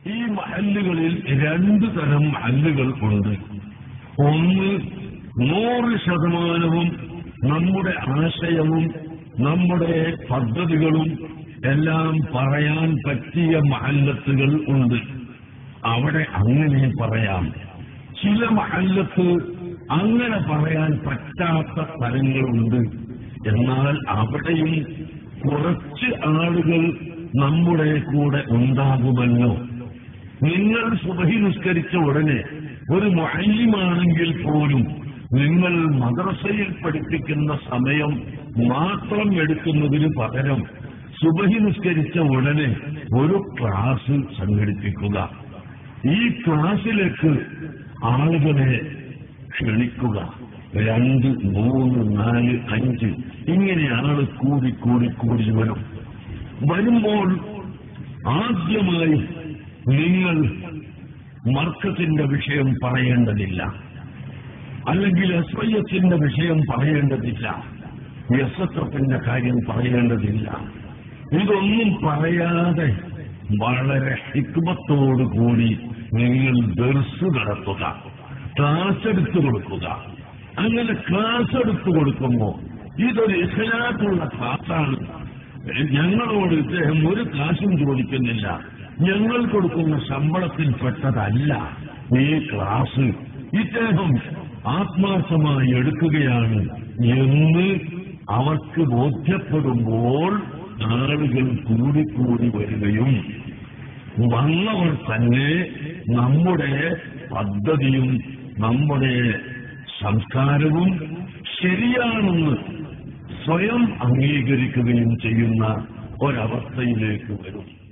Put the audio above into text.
ഈ മഹല്ലുകളിൽ രണ്ട് തരം മഹല്ലുകൾ ഉണ്ട് ഒന്ന് നൂറ് ശതമാനവും നമ്മുടെ ആശയവും നമ്മുടെ പദ്ധതികളും എല്ലാം പറയാൻ പറ്റിയ മഹല്ലത്തുകൾ ഉണ്ട് അവിടെ അങ്ങനെ പറയാം ചില മഹല്ലത്ത് അങ്ങനെ പറയാൻ പറ്റാത്ത സ്ഥലങ്ങളുണ്ട് എന്നാൽ അവിടെയും കുറച്ച് ആളുകൾ നമ്മുടെ കൂടെ ഉണ്ടാകുമല്ലോ നിങ്ങൾ സുബഹി നിസ്കരിച്ച ഉടനെ ഒരു മൊഹല്യമാണെങ്കിൽ പോലും നിങ്ങൾ മദ്രസയിൽ പഠിപ്പിക്കുന്ന സമയം മാത്രം എടുക്കുന്നതിന് പകരം സുബഹി നിസ്കരിച്ച ഉടനെ ഒരു ക്ലാസ് സംഘടിപ്പിക്കുക ഈ ക്ലാസ്സിലേക്ക് ആളുകളെ ക്ഷണിക്കുക രണ്ട് മൂന്ന് നാല് അഞ്ച് ഇങ്ങനെ ആള് കൂടി കൂടി കൂടി വരും വരുമ്പോൾ ആദ്യമായി നിങ്ങൾ മർക്കത്തിന്റെ വിഷയം പറയേണ്ടതില്ല അല്ലെങ്കിൽ എസ് ഐ എസിന്റെ വിഷയം പറയേണ്ടതില്ല എസ് എസ് എഫിന്റെ കാര്യം പറയേണ്ടതില്ല ഇതൊന്നും പറയാതെ വളരെ ഹിക്മത്തോടുകൂടി നിങ്ങൾ ദർസ് നടത്തുക ക്ലാസ് എടുത്തു കൊടുക്കുക അങ്ങനെ ക്ലാസ് എടുത്തു കൊടുക്കുമ്പോ ഇതൊരു ഇഖലാത്തുള്ള ക്ലാസ്സാണ് ഞങ്ങളോട് ഇദ്ദേഹം ഒരു കാശും ചോദിക്കുന്നില്ല ഞങ്ങൾ കൊടുക്കുന്ന ശമ്പളത്തിൽപ്പെട്ടതല്ല ഈ ക്ലാസ് ഇദ്ദേഹം ആത്മാർത്ഥമായി എടുക്കുകയാണ് എന്ന് അവർക്ക് ബോധ്യപ്പെടുമ്പോൾ ആളുകൾ കൂടിക്കൂടി വരികയും വന്നവർ തന്നെ നമ്മുടെ പദ്ധതിയും നമ്മുടെ സംസ്കാരവും ശരിയാണെന്ന് സ്വയം അംഗീകരിക്കുകയും ചെയ്യുന്ന ഒരവസ്ഥയിലേക്ക് വരും